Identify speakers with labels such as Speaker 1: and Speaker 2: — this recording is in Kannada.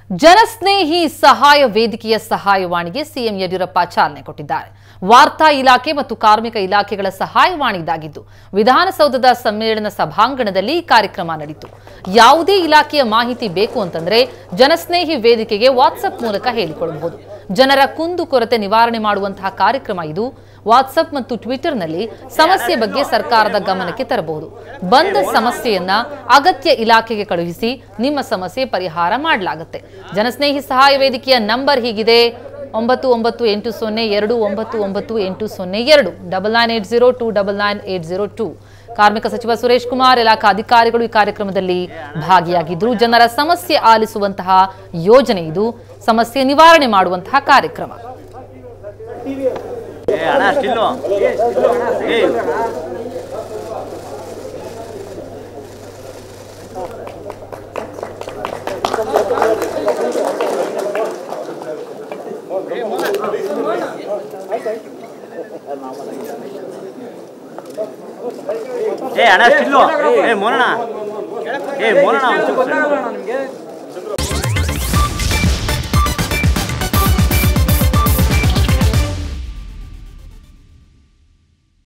Speaker 1: ಜನಸ್ನೇಹಿ ಸಹಾಯ ವೇದಿಕೆಯ ಸಹಾಯವಾಣಿಗೆ ಸಿಎಂ ಯಡಿಯೂರಪ್ಪ ಚಾಲನೆ ಕೊಟ್ಟಿದ್ದಾರೆ ವಾರ್ತಾ ಇಲಾಖೆ ಮತ್ತು ಕಾರ್ಮಿಕ ಇಲಾಖೆಗಳ ಸಹಾಯವಾಣಿ ಇದಾಗಿದ್ದು ವಿಧಾನಸೌಧದ ಸಮ್ಮೇಳನ ಸಭಾಂಗಣದಲ್ಲಿ ಈ ಕಾರ್ಯಕ್ರಮ ನಡೆಯಿತು ಯಾವುದೇ ಇಲಾಖೆಯ ಮಾಹಿತಿ ಬೇಕು ಅಂತಂದ್ರೆ ಜನಸ್ನೇಹಿ ವೇದಿಕೆಗೆ ವಾಟ್ಸ್ಆಪ್ ಮೂಲಕ ಹೇಳಿಕೊಳ್ಳಬಹುದು ಜನರ ಕುಂದು ಕೊರತೆ ನಿವಾರಣೆ ಮಾಡುವಂತಹ ಕಾರ್ಯಕ್ರಮ ಇದು ವಾಟ್ಸಪ್ ಮತ್ತು ಟ್ವಿಟರ್ನಲ್ಲಿ ಸಮಸ್ಯೆ ಬಗ್ಗೆ ಸರ್ಕಾರದ ಗಮನಕ್ಕೆ ತರಬಹುದು ಬಂದ ಸಮಸ್ಯೆಯನ್ನ ಅಗತ್ಯ ಇಲಾಖೆಗೆ ಕಳುಹಿಸಿ ನಿಮ್ಮ ಸಮಸ್ಯೆ ಪರಿಹಾರ ಮಾಡಲಾಗುತ್ತೆ ಜನಸ್ನೇಹಿ ಸಹಾಯ ವೇದಿಕೆಯ ನಂಬರ್ ಹೀಗಿದೆ ಒಂಬತ್ತು ಒಂಬತ್ತು ಎಂಟು ಸೊನ್ನೆ ಎರಡು ಒಂಬತ್ತು ಒಂಬತ್ತು ಎಂಟು ಸೊನ್ನೆ ಎರಡು double nine eight zero two double nine eight zero two ಕಾರ್ಮಿಕ ಸಚಿವ ಸುರೇಶ್ ಕುಮಾರ್ ಇಲಾಖಾ ಅಧಿಕಾರಿಗಳು ಈ ಕಾರ್ಯಕ್ರಮದಲ್ಲಿ ಭಾಗಿಯಾಗಿದ್ದರು ಜನರ ಸಮಸ್ಯೆ ಆಲಿಸುವಂತಹ ಯೋಜನೆ ಇದು ಸಮಸ್ಯೆ ನಿವಾರಣೆ ಮಾಡುವಂತಹ ಕಾರ್ಯಕ್ರಮ
Speaker 2: ಏ ಅಣ್ಣ ಸ್ಟಿಲ್ಲು ಏ ಏ ಅಣ್ಣ ಸ್ಟಿಲ್ಲು ಏ ಮೋನಣ್ಣ ಏ ಮೋನಣ್ಣ ಒಂಚೂರು